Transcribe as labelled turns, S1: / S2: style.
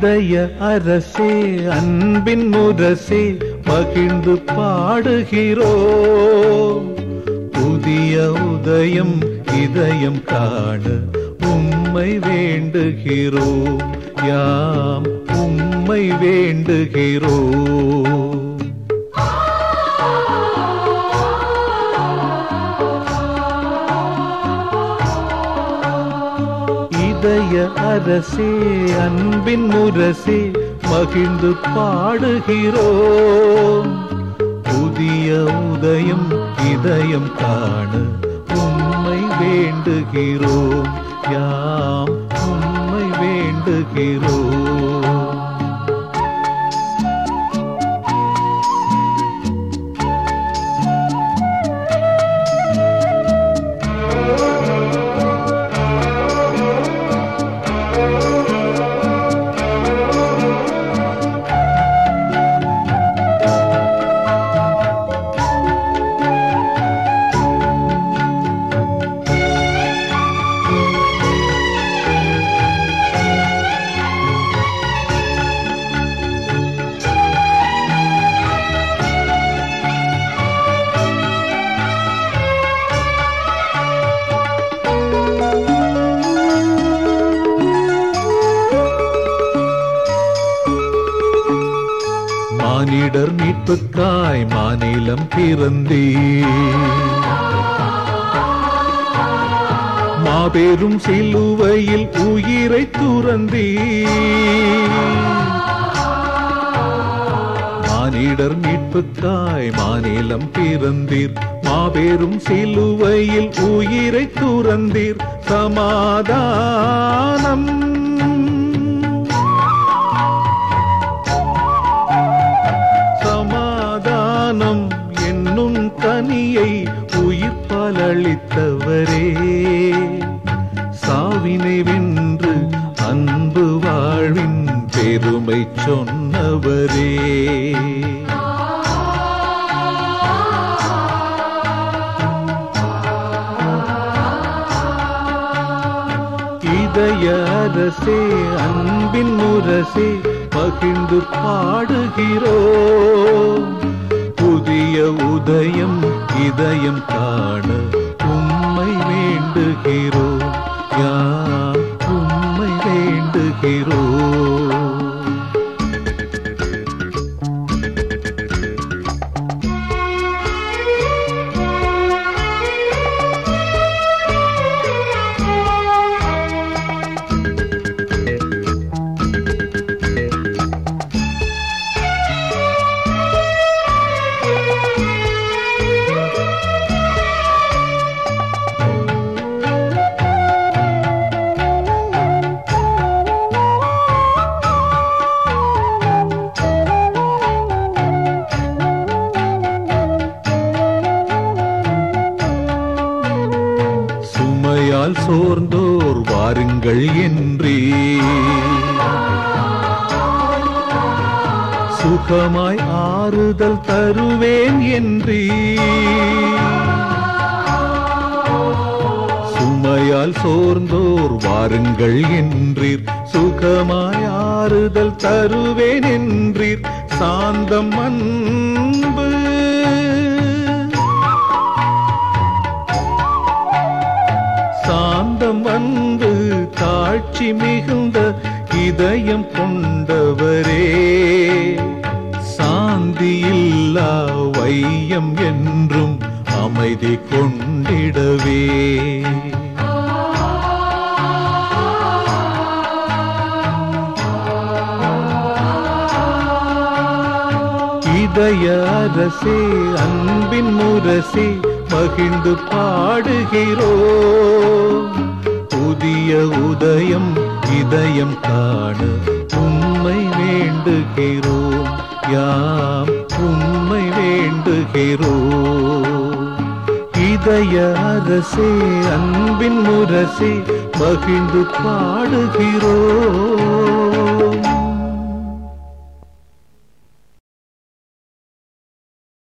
S1: இதய அரசே அன்பின் முரசே மகிழ்ந்து பாடுகிறோம் புதிய உதயம் இதயம் காண உம்மை வேண்டுகிறோம் யாம் உம்மை வேண்டுகிறோம் இதய அரசே அன்பின் முரசே மகிழ்ந்து பாடுகிறோம் புதிய உதயம் இதயம் காண உம்மை வேண்டுகிறோம் யாம் உம்மை வேண்டுகிறோம் மானிடர் மீட்புக்காய் மாநிலம் பிறந்தே மாபெரும் சிலுவையில் உயிரை துறந்தே மானிடர் மீட்புக்காய் மாநிலம் பிறந்தீர் மாபெரும் சிலுவையில் உயிரை துறந்தீர் சமாதானம் சமாதானம் என்னும் கனியை உயிர் பலளித்தவரே சாவினை வென்று அன்பு வாழ்வின் பெருமை சொன்னவரே இதய அரசே அன்பின் முரசே மகிழ்ந்து பாடுகிறோம் புதிய உதயம் இதயம் காண உம்மை வேண்டுகிறோம் யார் உம்மை வேண்டுகிறோம் சுமையால் சோர்ந்தோர் வாருங்கள் என்றே சுகமாய் ஆறுதல் தருவேன் என்றே சுமையால் சோர்ந்தோர் வாருங்கள் என்றீர் சுகமாய் ஆறுதல் தருவேன் என்றீர் சாந்தம் அன்பு சாந்தம் வந்து காட்சி மிகுந்த இதயம் கொண்டவரே சாந்தியில்லா வையம் என்றும் அமைதி கொண்டிடவே இதய அரசே அன்பின் முரசே மகிழ்ந்து பாடுகிறோம் புதிய உதயம் இதயம் காண உம்மை வேண்டுகிறோம் யாம் உம்மை வேண்டுகிறோம் இதய அரசே அன்பின் முரசே மகிழ்ந்து பாடுகிறோம்